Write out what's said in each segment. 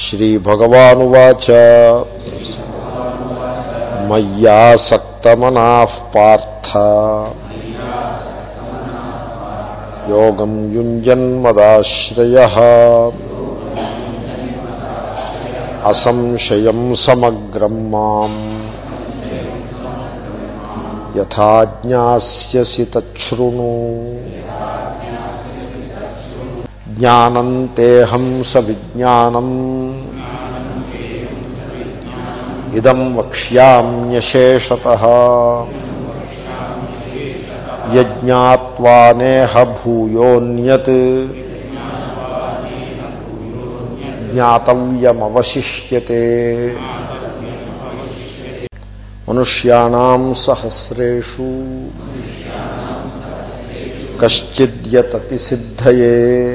శ్రీభగవానువాచ మయ్యాసక్తమనాః పార్థ యోగం యుంజన్మదాశ్రయः అసంశయం సమగ్రం మాం యథా జ్ఞాస్యసి తచ్ఛృణు జ్ఞానం తేహం స విజ్ఞానం ఇదం వక్ష్యామ్యశేషత యజ్ఞాత్వా నేహ భూయోన్యత్ జ్ఞాతవ్యమవశిష్యతే మనుష్యాణం సహస్రేషు కశ్చిద్యతతి సిద్ధయే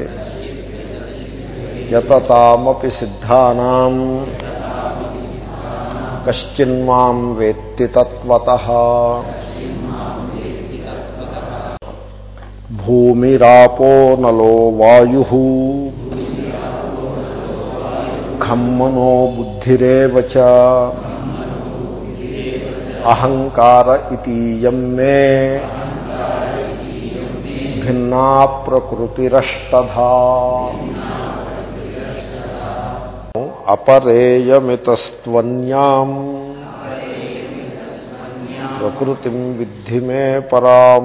యతతామపి సిద్ధానాం కశ్చిన్మాం వేత్తి తత్వత భూమిరాపో నలో వాయు ఖమ్మనో బుద్ధిరేవ చ అహంకార ఇతీయం మే భిన్నా ప్రకృతిరష్టధా అపరేయమితస్త్వన్యాం ప్రకృతిం విద్ధి మే పరాం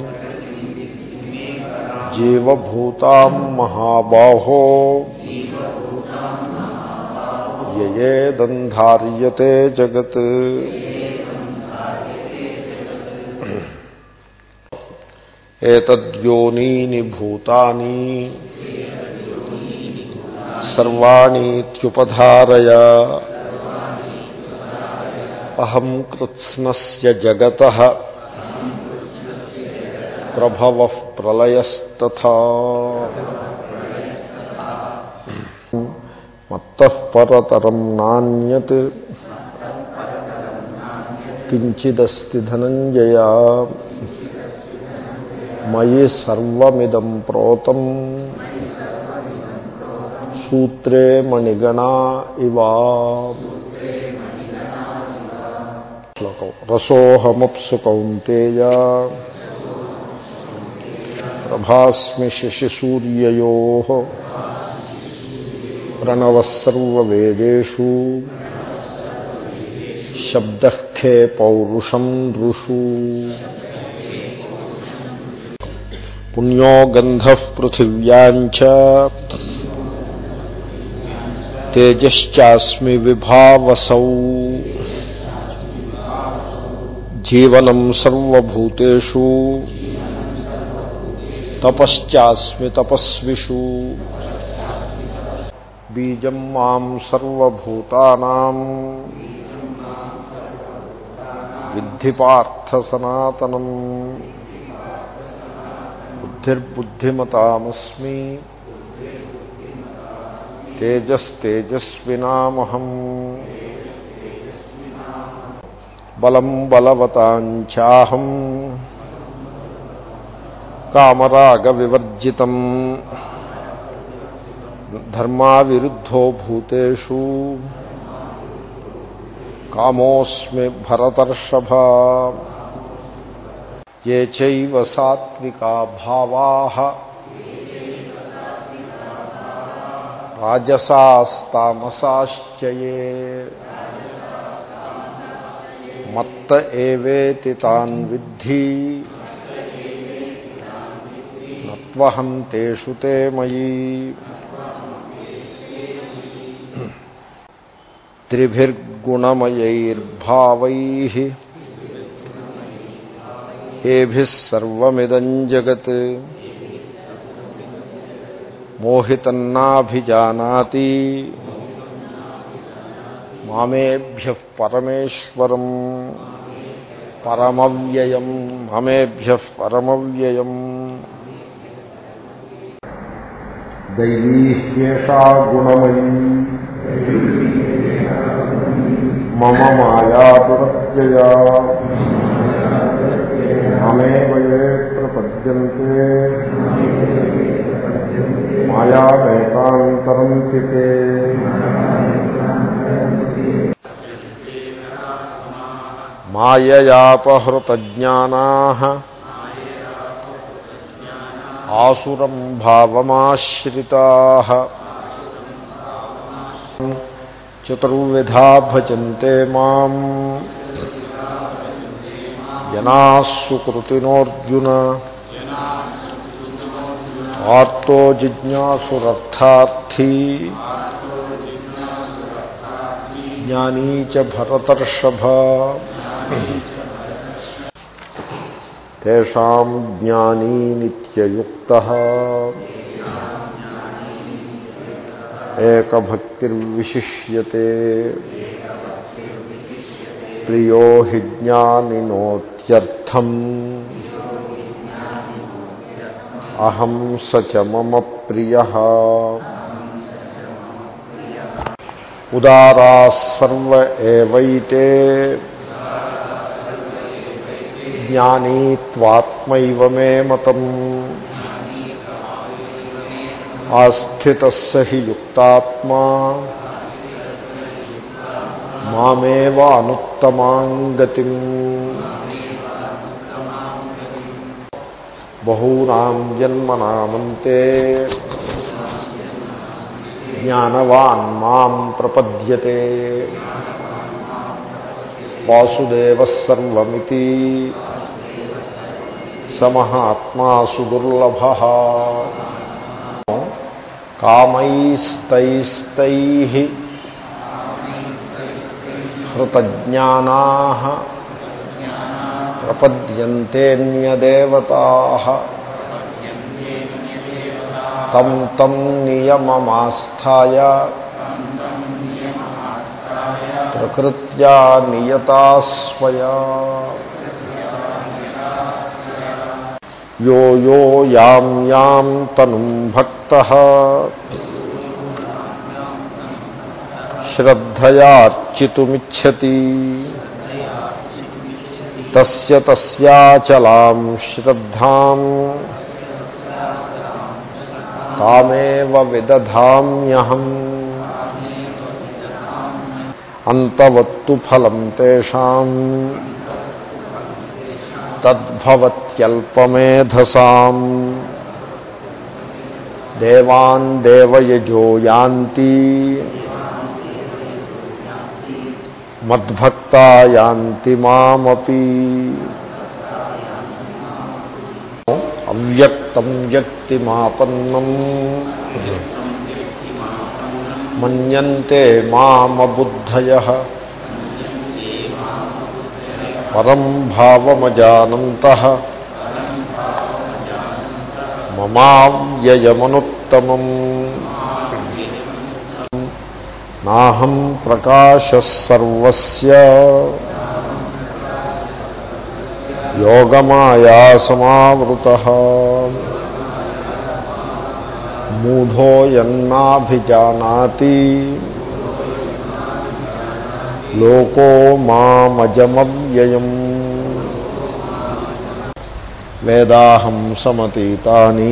జీవభూతాం మహాబాహో యయేదంధార్యతే జగత్ ఏతద్యోనీని భూతాని సర్వాణీత్యుపధారయ అహం కృత్స్నస్య జగత ప్రభవ ప్రళయస్తథా మత్తః పరతరం నాణ్యత్ కించిదస్తి ధనంజయ మయి సర్వమిదం ప్రోతం సూత్రే మణిగణా ఇవా శ్లోకం రసోహమప్సు కౌంతేయ ప్రభాస్మి శశిసూర్యయో ప్రణవసర్వేదేషు శబ్దఖే పౌరుషం ఋషు పుణ్యో గంధ పృథివ్యాంచ తేజశ్చాస్మి విభావసౌ జీవనం సర్వభూతేషు తపశ్చాస్మి తపస్విషు బీజం మాం సర్వభూతానాం విద్ధి పార్థ సనాతనం బుద్ధిర్బుద్ధిమతామస్మి తేజస్తేజస్వినామహం బలం బలవతాంచాహం కామరాగవివర్జితం ధర్మావిరుద్ధో భూతేషు కామోస్మి భరతర్షభ ఏ చైవ సాత్వికా భావాః రాజసాస్తామసాశ్చ ఏ మత్త ఏవేతి తాన్ విద్ధి నత్వహం తేషు తే మయి త్రిభిర్గుణమయైర్భావైః ఏభిः సర్వమిదం జగత్ మోహితన్నాభిజానాతి మామేభ్య పరమేశ్వరం పరమవ్యయం మమేభ్య పరమవ్యయం దైవీహ్యేషా గుణమయీ మమ మాయా దురత్యయా మమేవ ఏ ప్రపద్యంతే మాయావేతాంతరం చితే మాయయాపహృతజ్ఞానా ఆసురం భావమాశ్రితా చతుర్విధా భజంతే మాం జనా సుకృతినోర్జున ఆర్తో జిజ్ఞాసురర్థార్థీ జ్ఞానీ చ భరతర్షభ తేషాం జ్ఞానీ నిత్యయుక్త ఏకభక్తిర్విశిష్యతే ప్రియో హి జ్ఞానినోత్యర్థం అహం స చ మమ ప్రియ ఉదారా సర్వ ఏవైతే జ్ఞానీ త్వాత్మైవ మే మతం ఆస్థిత హి యుక్తాత్మా మామేవ అనుత్తమాంగతిం బహూనాం జన్మనామంతే జ్ఞానవాన్ మాం ప్రపద్యతే వాసుదేవ సర్వమితి సమహాత్మాసు దుర్లభ కామైస్తైస్తై హృతజ్ఞానా ప్రపద్యంతేన్యదేవతా తం తం నియమమాస్థాయ ప్రకృత్యా నియతా స్వయా యో యో యాం యాం తనుం భక్త శ్రద్ధయార్చితుమిచ్చతి తస్య తస్యాచలాం శ్రద్ధాం తామేవ విదధామ్యహం అంతవత్తు ఫలం తేషాం తద్భవత్యల్పమేధసాం దేవాన్ దేవయజో యాంతి మద్భక్తా యాంతి మామపి అవ్యక్తం వ్యక్తిమాపన్నం మన్యంతే మామబుద్ధయ పరం భావమజానంత మమావ్యయమనుత్తమం నాహం ప్రకాశ సర్వస్య యోగమాయా సమావృత మూఢోయన్నాభిజానాతి లోకో మామజమవ్యయం వేదాహం సమతీతాని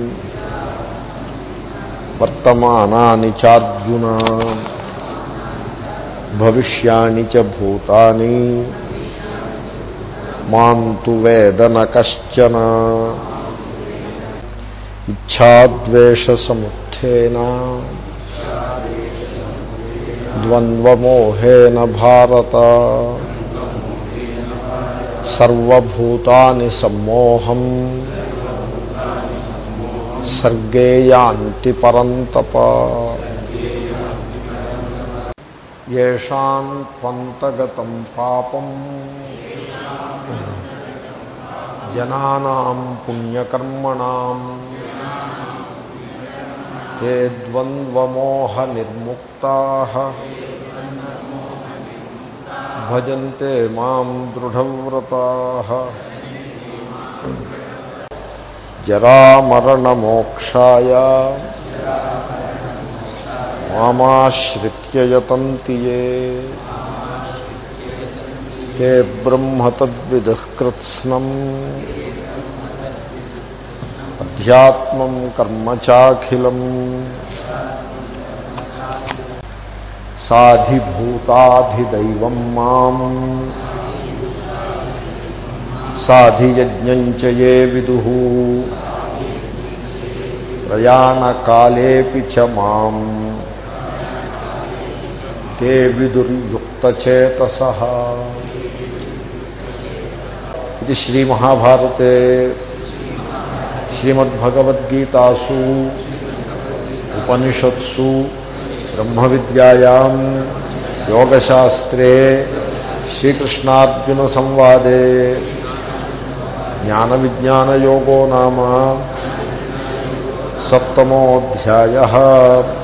వర్తమానాని చార్జున భవిష్యాని చ భూతాని మాం తు వేదన కశ్చన ఇచ్ఛాద్వేషసముత్థేన ద్వంద్వమోహేన భారత సర్వభూతాని సమ్మోహం సర్గే యాంతి పరంతప ఏషాం త్వంతగతం పాపం జనానాం పుణ్యకర్మణాం ते द्वन्द्वमोहनिर्मुक्ताः भजन्ते मां दृढव्रताः जरामरणमोक्षाय मामाश्रित्य यतन्ति ये ते ब्रह्म तद्विदः कृत्स्नम् అధ్యాత్మం కర్మ చాఖిలం సాధిభూతాధిదైవం మాం సాధియజ్ఞం చ ఏ విదు ప్రయాణకాలేపి చ మాం తే విదుర్యుక్తచేతస ఇది శ్రీమహాభారతే శ్రీమద్భగవద్గీతాసు ఉపనిషత్సు బ్రహ్మ విద్యాయాం యోగశాస్త్రే శ్రీకృష్ణార్జున సంవాదే జ్ఞాన విజ్ఞానయోగో నామ సప్తమోధ్యాయ